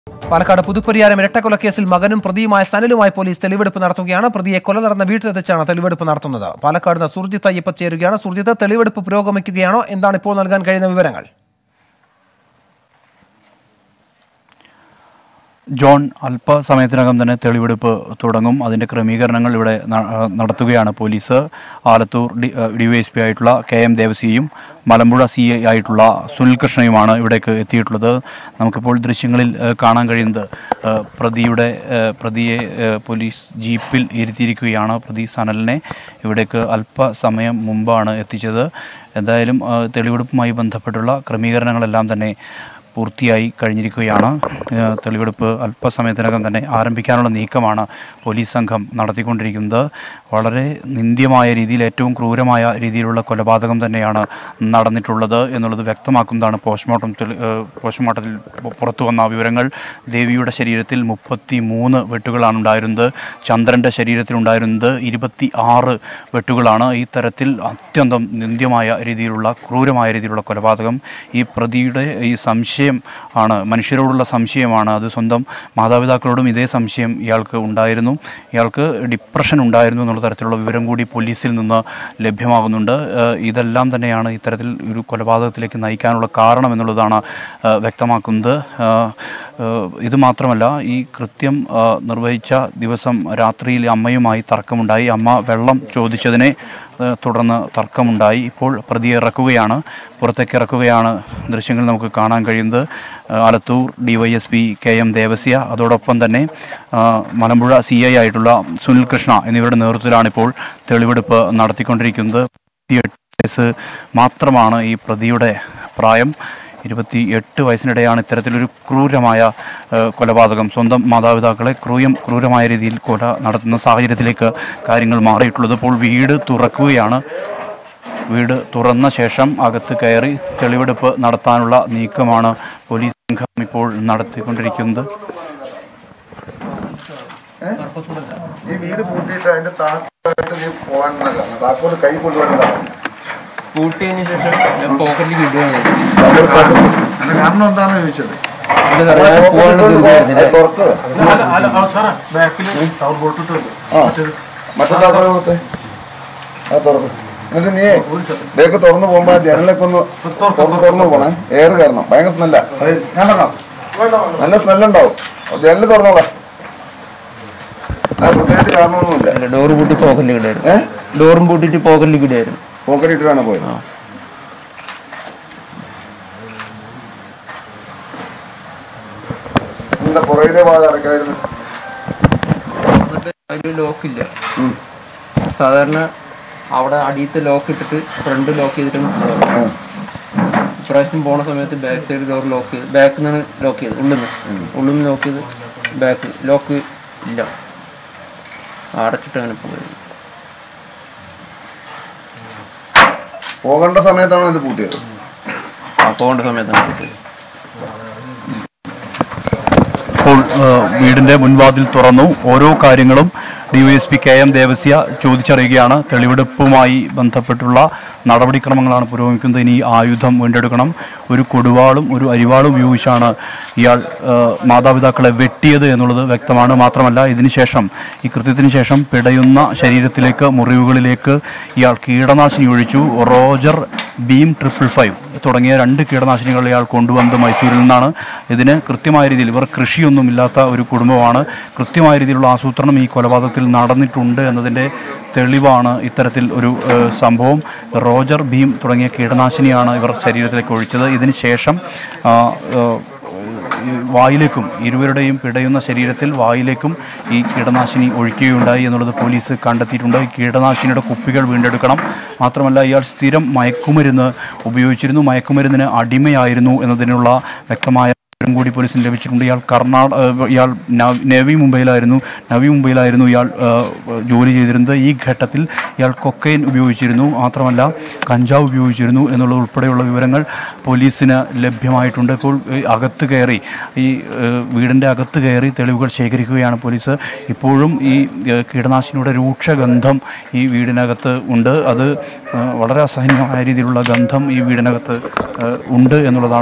പാലക്കാട് പുതുപ്പരിയാരം ഇരട്ടക്കൊലക്കേസിൽ മകനും പ്രതിയുമായ സനലുമായി പോലീസ് തെളിവെടുപ്പ് നടത്തുകയാണ് പ്രതിയെ കൊല നടന്ന വീട്ടിലെത്തിച്ചാണ് തെളിവെടുപ്പ് നടത്തുന്നത് പാലക്കാട് നിന്ന് സുർജിത്ത് അയ്യപ്പ ചേരുകയാണ് സുർജിത്ത് തെളിവെടുപ്പ് പുരോഗമിക്കുകയാണോ എന്താണ് ഇപ്പോൾ നൽകാൻ കഴിയുന്ന വിവരങ്ങൾ ജോൺ അല്പസമയത്തിനകം തന്നെ തെളിവെടുപ്പ് തുടങ്ങും അതിൻ്റെ ക്രമീകരണങ്ങൾ ഇവിടെ ന- ആ, നടത്തുകയാണ് police Alathur D D Y S P ആയിട്ടുള്ള കെ എം ദേവസിയും മലമ്പുഴ സി ഐ ആയിട്ടുള്ള സുനിൽ കൃഷ്ണയുമാണ് ഇവിടേക്ക് എത്തിയിട്ടുള്ളത് നമുക്കിപ്പോൾ ദൃശ്യങ്ങളിൽ ആ, കാണാൻ കഴിയുന്നത് ആ, പ്രതിയുടെ ആ, പ്രതിയെ ആ, പോലീസ് ജീപ്പിൽ ഇരുത്തിയിരിക്കുകയാണ് പ്രതി സനലിനെ ഇവിടേക്ക് അല്പസമയം മുമ്പാണ് എത്തിച്ചത് എന്തായാലും ആ, തെളിവെടുപ്പുമായി ബന്ധപ്പെട്ടുള്ള ക്രമീകരണങ്ങളെല്ലാം തന്നെ പൂർത്തിയായി കഴിഞ്ഞിരിക്കുകയാണ് ഏഹ് തെളിവെടുപ്പ് അല്പസമയത്തിനകം തന്നെ ആരംഭിക്കാനുള്ള നീക്കമാണ് പോലീസ് സംഘം നടത്തിക്കൊണ്ടിരിക്കുന്നത് വളരെ നിന്ദ്യമായ രീതിയിൽ ഏറ്റവും ക്രൂരമായ രീതിയിലുള്ള കൊലപാതകം തന്നെയാണ് നടന്നിട്ടുള്ളത് എന്നുള്ളത് വ്യക്തമാക്കുന്നതാണ് പോസ്റ്റ്മോർട്ടം തെളി- ഏഹ് പോസ്റ്റ്മോർട്ടത്തിൽ പു- പുറത്തു വന്ന വിവരങ്ങൾ ദേവിയുടെ ശരീരത്തിൽ മുപ്പത്തി മൂന്ന് വെട്ടുകളാണ് ഉണ്ടായിരുന്നത് ചന്ദ്രൻ്റെ ശരീരത്തിലുണ്ടായിരുന്നത് ഇരുപത്തി ആറ് വെട്ടുകളാണ് ഈ തരത്തിൽ അത്യന്തം നിന്ദ്യമായ രീതിയിലുള്ള ക്രൂരമായ രീതിയിലുള്ള കൊലപാതകം ഈ പ്രതിയുടെ ഈ സംശയം ആണ് മനുഷ്യരോടുള്ള സംശയമാണ് അത് സ്വന്തം മാതാപിതാക്കളോടും ഇതേ സംശയം ഇയാൾക്ക് ഉണ്ടായിരുന്നു ഇയാൾക്ക് ഡിപ്രഷൻ ഉണ്ടായിരുന്നു എന്നുള്ള തരത്തിലുള്ള വിവരം കൂടി പോലീസിൽ നിന്ന് ലഭ്യമാകുന്നുണ്ട് ഏഹ് ഇതെല്ലാം തന്നെയാണ് ഇത്തരത്തിൽ ഒരു കൊലപാതകത്തിലേക്ക് നയിക്കാനുള്ള കാരണം എന്നുള്ളതാണ് ഏഹ് വ്യക്തമാക്കുന്നത് ഏഹ് ഏഹ് ഇത് മാത്രമല്ല ഈ കൃത്യം ഏഹ് നിർവഹിച്ച ദിവസം രാത്രിയിൽ അമ്മയുമായി തർക്കമുണ്ടായി അമ്മ വെള്ളം ചോദിച്ചതിനെ ഏഹ് തുടർന്ന് തർക്കമുണ്ടായി ഇപ്പോൾ പ്രതിയെ ഇറക്കുകയാണ് പുറത്തേക്ക് ഇറക്കുകയാണ് ദൃശ്യങ്ങൾ നമുക്ക് കാണാൻ കഴിയുന്നത് ഏഹ് Alathur DYSP K M Devasya അതോടൊപ്പം തന്നെ ഏഹ് മലമ്പുഴ സി ഐ ആയിട്ടുള്ള സുനിൽ കൃഷ്ണ എന്നിവരുടെ നേതൃത്വത്തിലാണ് ഇപ്പോൾ തെളിവെടുപ്പ് നടത്തിക്കൊണ്ടിരിക്കുന്നത് ഇരുപത്തിയെട്ട് വയസ്സ് മാത്രമാണ് ഈ പ്രതിയുടെ പ്രായം ഇരുപത്തി എട്ട് വയസ്സിനിടെയാണ് ഇത്തരത്തിലൊരു ക്രൂരമായ ഏഹ്, കൊലപാതകം സ്വന്തം മാതാപിതാക്കളെ ക്രൂയം ക്രൂരമായ രീതിയിൽ കൊല നടത്തുന്ന സാഹചര്യത്തിലേക്ക് കാര്യങ്ങൾ മാറിയിട്ടുള്ളത് ഇപ്പോൾ വീട് തുറക്കുകയാണ് വീട് തുറന്ന ശേഷം അകത്ത് കയറി തെളിവെടുപ്പ് നടത്താനുള്ള നീക്കമാണ് പോലീസ് സംഘം ഇപ്പോൾ നടത്തിക്കൊണ്ടിരിക്കുന്നത് ഈ വീട് പൂട്ടിയിട്ട് അതിന്റെ താക്കോലായിട്ട് നീ പോകാനുള്ള കാരണം താക്കോല് കൈ കൊണ്ടുപോകാനുള്ള പൂട്ടിയതിന് ശേഷം ഞാൻ പോക്കറ്റിലേക്ക് ഇടുകയാണ് അതിന്റെ കാരണം എന്താണെന്ന് ചോദിച്ചത് പോകാനുള്ള തുറക്ക് ആ മറ്റേ താക്കോല് കൊടുത്തേ ആ തുറക്ക് എന്നിട്ട് നീ ഇതൊക്കെ തുറന്നു പോകുമ്പോ ആ ജനലൊക്കെ ഒന്ന് തുറന്ന് തുറന്നു പോണേ എയർ കയറണം ഭയങ്കര സ്മെല്ല നല്ല സ്മെല്ലുണ്ടാവും ജനല് തുറന്നോളാം അത് പ്രത്യേകിച്ച് കാരണമൊന്നുമില്ല ഡോർ പൂട്ടി പോക്കറ്റിലേക്ക് ഇടായിരുന്നു ഏഹ് ഡോറും പൂട്ടിട്ട് പോക്കറ്റിലേക്ക് ഇടായിരുന്നു പോക്കറ്റിട്ടാണ് പോയത് നിന്റെ പുറകിലെ ഭാഗം അടക്കായിരുന്നു എന്നിട്ട് അതിൽ ലോക്കില്ല സാധാരണ അവിടെ അടിയത്തെ ലോക്ക് ഇട്ടിട്ട് ഫ്രണ്ട് ലോക്ക് ചെയ്തിട്ടാണ് പോകുന്നത് ഇപ്രാവശ്യം പോണ സമയത്ത് ബാക്ക് സൈഡ് ഡോർ ലോക്ക് ചെയ്ത് ബാക്കിൽ നിന്നാണ് ലോക്ക് ചെയ്തത് ഉള്ളിൽ നിന്ന് ഉള്ളിൽ നിന്ന് ലോക്ക് ചെയ്ത് ബാക്ക് ലോക്ക് ഇല്ല അടച്ചിട്ട് അങ്ങനെ പോയത് പോകേണ്ട സമയത്താണോ ഇത് പൂട്ടിയത് ആ പോകേണ്ട സമയത്താണ് പോയത് ഇപ്പോൾ ഏഹ്, വീടിന്റെ മുൻവാതിൽ തുറന്നു ഓരോ കാര്യങ്ങളും ഡിവൈഎസ്പി കെ എം ദേവസ്യ ചോദിച്ചറിയുകയാണ് തെളിവെടുപ്പുമായി ബന്ധപ്പെട്ടുള്ള നടപടിക്രമങ്ങളാണ് പുരോഗമിക്കുന്നത് ഇനി ആയുധം വീണ്ടെടുക്കണം ഒരു കൊടുവാളും ഒരു അരിവാളും ഉപയോഗിച്ചാണ് ഇയാൾ ഏഹ്, മാതാപിതാക്കളെ വെട്ടിയത് എന്നുള്ളത് വ്യക്തമാണ് മാത്രമല്ല ഇതിനുശേഷം ഈ കൃത്യത്തിന് ശേഷം പിടയുന്ന ശരീരത്തിലേക്ക് മുറിവുകളിലേക്ക് ഇയാൾ കീടനാശിനി ഒഴിച്ചു റോജർ ബീം ട്രിപ്പിൾ ഫൈവ് തുടങ്ങിയ രണ്ട് കീടനാശിനികൾ ഇയാൾ കൊണ്ടുവന്നത് മൈസൂരിൽ നിന്നാണ് ഇതിന് കൃത്യമായ രീതിയിൽ ഇവർ കൃഷിയൊന്നുമില്ലാത്ത ഒരു കുടുംബമാണ് കൃത്യമായ രീതിയിലുള്ള ആസൂത്രണം ഈ കൊലപാതകത്തിൽ നടന്നിട്ടുണ്ട് എന്നതിൻ്റെ തെളിവാണ് ഇത്തരത്തിൽ ഒരു ഏഹ്, സംഭവം റോജർ ഭീം തുടങ്ങിയ കീടനാശിനിയാണ് ഇവർ ശരീരത്തിലേക്ക് ഒഴിച്ചത് ഇതിന് ശേഷം ആ, ഏഹ്, ഈ വായിലേക്കും ഇരുവരുടെയും പിടയുന്ന ശരീരത്തിൽ വായിലേക്കും ഈ കീടനാശിനി ഒഴിക്കുകയുണ്ടായി എന്നുള്ളത് പോലീസ് കണ്ടെത്തിയിട്ടുണ്ട് ഈ കീടനാശിനിയുടെ കുപ്പികൾ വീണ്ടെടുക്കണം മാത്രമല്ല ഇയാൾ സ്ഥിരം മയക്കുമരുന്ന് ഉപയോഗിച്ചിരുന്നു മയക്കുമരുന്നിന് അടിമയായിരുന്നു എന്നതിനുള്ള വ്യക്തമായ വിവരം കൂടി പോലീസിന് ലഭിച്ചിട്ടുണ്ട് ഇയാൾ കർണാടക ഇയാൾ നവ- നേവി മുംബൈയിലായിരുന്നു നവി മുംബൈയിലായിരുന്നു ഇയാൾ ഏഹ്, ജോലി ചെയ്തിരുന്നത് ഈ ഘട്ടത്തിൽ ഇയാൾ കൊക്കൈൻ ഉപയോഗിച്ചിരുന്നു മാത്രമല്ല കഞ്ചാവ് ഉപയോഗിച്ചിരുന്നു എന്നുള്ളത് ഉൾപ്പെടെയുള്ള വിവരങ്ങൾ പോലീസിന് ലഭ്യമായിട്ടുണ്ട് ഇപ്പോൾ ഈ അകത്ത് കയറി ഈ ഏഹ്, വീടിൻ്റെ അകത്ത് കയറി തെളിവുകൾ ശേഖരിക്കുകയാണ് പോലീസ് ഇപ്പോഴും ഈ ഏഹ്, കീടനാശിനിയുടെ രൂക്ഷഗന്ധം ഈ വീടിനകത്ത് ഉണ്ട് അത് ഏഹ്, വളരെ അസഹനീയമായ രീതിയിലുള്ള ഗന്ധം ഈ വീടിനകത്ത് ഏഹ്, ഉണ്ട് എന്നുള്ളതാണ്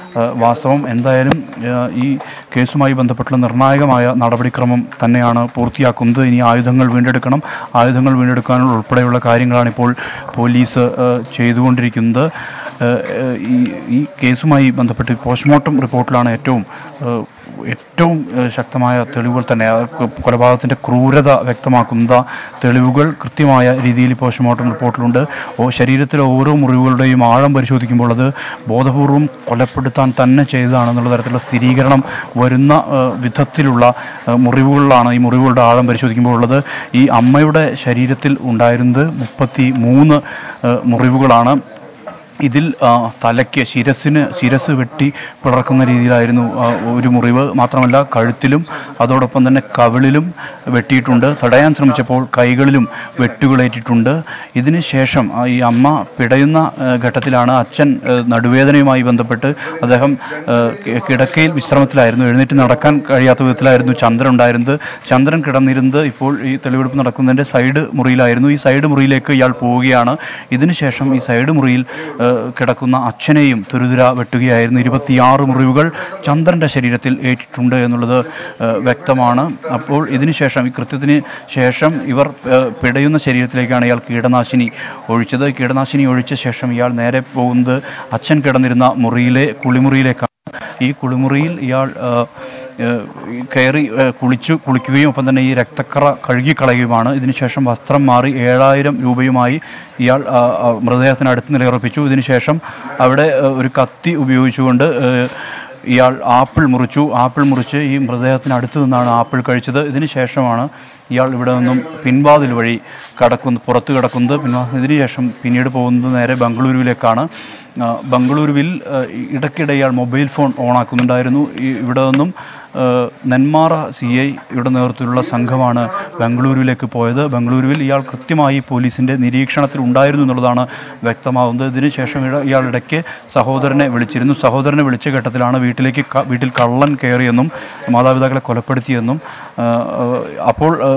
ആ, വാസ്തവം എന്തായാലും ആ, ഈ കേസുമായി ബന്ധപ്പെട്ടുള്ള നിർണായകമായ നടപടിക്രമം തന്നെയാണ് പൂർത്തിയാക്കുന്നത് ഇനി ആയുധങ്ങൾ വീണ്ടെടുക്കണം ആയുധങ്ങൾ വീണ്ടെടുക്കാനുള്ള ഉൾപ്പെടെയുള്ള കാര്യങ്ങളാണ് ഇപ്പോൾ പോലീസ് ആ, ചെയ്തുകൊണ്ടിരിക്കുന്നത് ആ, ഈ ഈ കേസുമായി ബന്ധപ്പെട്ട് പോസ്റ്റ്മോർട്ടം റിപ്പോർട്ടിലാണ് ഏറ്റവും ആ, ഏറ്റവും ആ, ശക്തമായ തെളിവുകൾ തന്നെ ആ, കൊ- കൊലപാതകത്തിൻ്റെ ക്രൂരത വ്യക്തമാക്കുന്ന തെളിവുകൾ കൃത്യമായ രീതിയിൽ പോസ്റ്റ്മോർട്ടം റിപ്പോർട്ടിലുണ്ട് ഓ ശരീരത്തിലെ ഓരോ മുറിവുകളുടെയും ആഴം പരിശോധിക്കുമ്പോൾ അത് ബോധപൂർവം കൊലപ്പെടുത്താൻ തന്നെ ചെയ്തതാണെന്നുള്ള തരത്തിലുള്ള സ്ഥിരീകരണം വരുന്ന ആ, വിധത്തിലുള്ള ആ, മുറിവുകളിലാണ് ഈ മുറിവുകളുടെ ആഴം പരിശോധിക്കുമ്പോൾ ഉള്ളത് ഈ അമ്മയുടെ ശരീരത്തിൽ ഉണ്ടായിരുന്നത് മുപ്പത്തി മൂന്ന് ആ, മുറിവുകളാണ് ഇതിൽ ആ, തലയ്ക്ക് ശിരസിന് ശിരസ് വെട്ടി പിളർക്കുന്ന രീതിയിലായിരുന്നു ആ, ഒരു മുറിവ് മാത്രമല്ല കഴുത്തിലും അതോടൊപ്പം തന്നെ കവിളിലും വെട്ടിയിട്ടുണ്ട് തടയാൻ ശ്രമിച്ചപ്പോൾ കൈകളിലും വെട്ടുകളേറ്റിട്ടുണ്ട് ഇതിന് ശേഷം ആ, ഈ അമ്മ പിടയുന്ന ആ, ഘട്ടത്തിലാണ് അച്ഛൻ ആ, നടുവേദനയുമായി ബന്ധപ്പെട്ട് അദ്ദേഹം ആ, കി- കിടക്കയിൽ വിശ്രമത്തിലായിരുന്നു എഴുന്നേറ്റ് നടക്കാൻ കഴിയാത്ത വിധത്തിലായിരുന്നു ചന്ദ്രൻ ഉണ്ടായിരുന്നത് ചന്ദ്രൻ കിടന്നിരുന്നത് ഇപ്പോൾ ഈ തെളിവെടുപ്പ് നടക്കുന്നതിൻ്റെ സൈഡ് മുറിയിലായിരുന്നു ഈ സൈഡ് മുറിയിലേക്ക് ഇയാൾ പോവുകയാണ് ഇതിനുശേഷം ഈ സൈഡ് മുറിയിൽ ആ, കിടക്കുന്ന അച്ഛനെയും തുരുതുര വെട്ടുകയായിരുന്നു ഇരുപത്തിയാറ് മുറിവുകൾ ചന്ദ്രൻ്റെ ശരീരത്തിൽ ഏറ്റിട്ടുണ്ട് എന്നുള്ളത് ആ, വ്യക്തമാണ് അപ്പോൾ ഇതിനുശേഷം ഈ കൃത്യത്തിന് ശേഷം ഇവർ ആ, പിടയുന്ന ശരീരത്തിലേക്കാണ് ഇയാൾ കീടനാശിനി ഒഴിച്ചത് കീടനാശിനി ഒഴിച്ച ശേഷം ഇയാൾ നേരെ പോകുന്നത് അച്ഛൻ കിടന്നിരുന്ന മുറിയിലെ കുളിമുറിയിലേക്കാണ് ഈ കുളിമുറിയിൽ ഇയാൾ ആ, ആ, ഈ കയറി ആ, കുളിച്ചു കുളിക്കുകയും ഒപ്പം തന്നെ ഈ രക്തക്കറ കഴുകിക്കളയുകയുമാണ് ഇതിനുശേഷം വസ്ത്രം മാറി ഏഴായിരം രൂപയുമായി ഇയാൾ ആ, ആ, മൃതദേഹത്തിനടുത്ത് നിലയുറപ്പിച്ചു ഇതിനുശേഷം അവിടെ ആ, ഒരു കത്തി ഉപയോഗിച്ചുകൊണ്ട് ആ, ഇയാൾ ആപ്പിൾ മുറിച്ചു ആപ്പിൾ മുറിച്ച് ഈ മൃതദേഹത്തിന് അടുത്ത് നിന്നാണ് ആപ്പിൾ കഴിച്ചത് ഇതിന് ശേഷമാണ് ഇയാൾ ഇവിടെ നിന്നും പിൻവാതിൽ വഴി കടക്കുന്നു പുറത്ത് കിടക്കുന്നത് പിൻവാ ഇതിന് ശേഷം പിന്നീട് പോകുന്നത് നേരെ ബംഗളൂരുവിലേക്കാണ് ആ, ബംഗളൂരുവിൽ ആ, ഇടയ്ക്കിടെ ഇയാൾ മൊബൈൽ ഫോൺ ഓണാക്കുന്നുണ്ടായിരുന്നു ഈ ഇവിടെ നിന്നും ആ, നെന്മാറ സി ഐ യുടെ നേതൃത്വത്തിലുള്ള സംഘമാണ് ബംഗളൂരുവിലേക്ക് പോയത് ബംഗളൂരുവിൽ ഇയാൾ കൃത്യമായി പോലീസിൻ്റെ നിരീക്ഷണത്തിൽ ഉണ്ടായിരുന്നു എന്നുള്ളതാണ് വ്യക്തമാകുന്നത് ഇതിനുശേഷം ഇട- ഇയാൾ ഇടയ്ക്ക് സഹോദരനെ വിളിച്ചിരുന്നു സഹോദരനെ വിളിച്ച ഘട്ടത്തിലാണ് വീട്ടിലേക്ക് ക- വീട്ടിൽ കള്ളൻ കയറിയെന്നും മാതാപിതാക്കളെ കൊലപ്പെടുത്തിയെന്നും ആ, ആ, അപ്പോൾ ആ,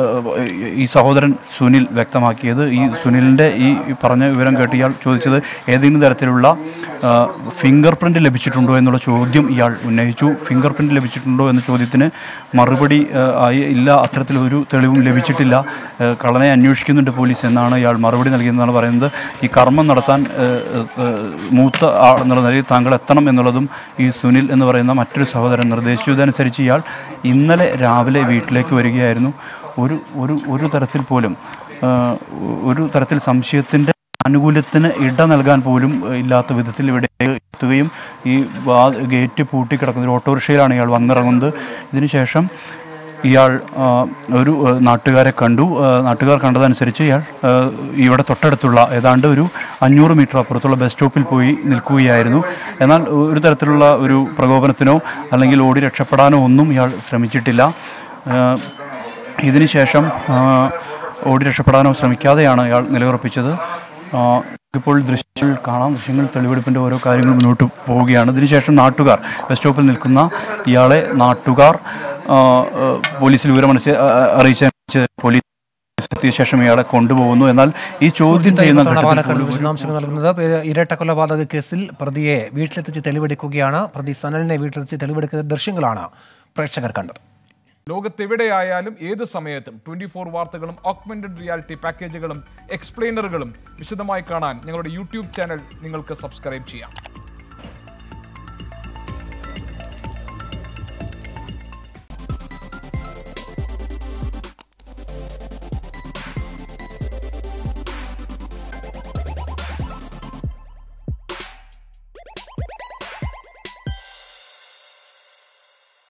ഈ സഹോദരൻ സുനിൽ വ്യക്തമാക്കിയത് ഈ സുനിലിൻ്റെ ഈ ഈ പറഞ്ഞ വിവരം കേട്ട് ഇയാൾ ചോദിച്ചത് ഏതെങ്കിലും തരത്തിലുള്ള ഫിംഗർ പ്രിൻ്റ് ലഭിച്ചിട്ടുണ്ടോ എന്നുള്ള ചോദ്യം ഇയാൾ ഉന്നയിച്ചു ഫിംഗർ പ്രിൻ്റ് ലഭിച്ചിട്ടുണ്ടോ എന്ന ചോദ്യത്തിന് മറുപടി ആ, ആയി ഇല്ല അത്തരത്തിലൊരു തെളിവും ലഭിച്ചിട്ടില്ല ആ, കള്ളനെ അന്വേഷിക്കുന്നുണ്ട് പോലീസ് എന്നാണ് ഇയാൾ മറുപടി നൽകിയതെന്നാണ് പറയുന്നത് ഈ കർമ്മം നടത്താൻ ആ, ആ, മൂത്ത ആൾ എന്നുള്ള നിലയിൽ താങ്കൾ എത്തണം എന്നുള്ളതും ഈ സുനിൽ എന്ന് പറയുന്ന മറ്റൊരു സഹോദരൻ നിർദ്ദേശിച്ചു ഇതനുസരിച്ച് ഇയാൾ ഇന്നലെ രാവിലെ വീട്ടിലേക്ക് വരികയായിരുന്നു ഒരു ഒരു ഒരു തരത്തിൽ പോലും ആ, ഒരു തരത്തിൽ സംശയത്തിൻ്റെ ആനുകൂല്യത്തിന് ഇട നൽകാൻ പോലും ഏഹ്, ഇല്ലാത്ത വിധത്തിൽ ഇവിടെ എത്തുകയും ഈ വാ ഗേറ്റ് പൂട്ടിക്കിടക്കുന്ന ഒരു ഓട്ടോറിക്ഷയിലാണ് ഇയാൾ വന്നിറങ്ങുന്നത് ഇതിനുശേഷം ഇയാൾ ആ, ഒരു ഏഹ്, നാട്ടുകാരെ കണ്ടു ആ, നാട്ടുകാർ കണ്ടതനുസരിച്ച് ഇയാൾ ആ, ഇവിടെ തൊട്ടടുത്തുള്ള ഏതാണ്ട് ഒരു അഞ്ഞൂറ് മീറ്റർ അപ്പുറത്തുള്ള ബസ് സ്റ്റോപ്പിൽ പോയി നിൽക്കുകയായിരുന്നു എന്നാൽ ഒരു തരത്തിലുള്ള ഒരു പ്രകോപനത്തിനോ അല്ലെങ്കിൽ ഓടി രക്ഷപ്പെടാനോ ഒന്നും ഇയാൾ ശ്രമിച്ചിട്ടില്ല ആ, ഇതിനുശേഷം ആ, ഓടി രക്ഷപ്പെടാനോ ശ്രമിക്കാതെയാണ് ഇയാൾ നിലയുറപ്പിച്ചത് ആ, ഇപ്പോൾ ദൃശ്യങ്ങൾ കാണാം ദൃശ്യങ്ങൾ തെളിവെടുപ്പിൻ്റെ ഓരോ കാര്യങ്ങൾ മുന്നോട്ട് പോവുകയാണ് ഇതിനുശേഷം നാട്ടുകാർ ബസ് സ്റ്റോപ്പിൽ നിൽക്കുന്ന ഇയാളെ നാട്ടുകാർ ആ, ആ, പോലീസിൽ വിവരമനുസരിച്ച് അറിയിച്ച പോലീസ് എത്തിയ ശേഷം ഇയാളെ കൊണ്ടുപോകുന്നു എന്നാൽ ഈ ചോദ്യം ചെയ്യുന്ന തവണ ഘട്ടത്തിൽ പാലക്കാട് പോലും ഒരു- വിശദാംശങ്ങൾ നൽകുന്നത് പേര് ഇരട്ട കൊലപാതക കേസിൽ പ്രതിയെ വീട്ടിലെത്തിച്ച് തെളിവെടുക്കുകയാണ് പ്രതി സനലിനെ വീട്ടിലെത്തിച്ച് തെളിവെടുക്കുന്ന ദൃശ്യങ്ങളാണ് പ്രേക്ഷകർ കണ്ടത് ലോകത്തെവിടെയായാലും ഏത് സമയത്തും ട്വന്റി ഫോർ വാർത്തകളും ഓഗ്മെന്റഡ് റിയാലിറ്റി പാക്കേജുകളും എക്സ്പ്ലെയിനറുകളും വിശദമായി കാണാൻ ഞങ്ങളുടെ യൂട്യൂബ് ചാനൽ നിങ്ങൾക്ക് സബ്സ്ക്രൈബ് ചെയ്യാം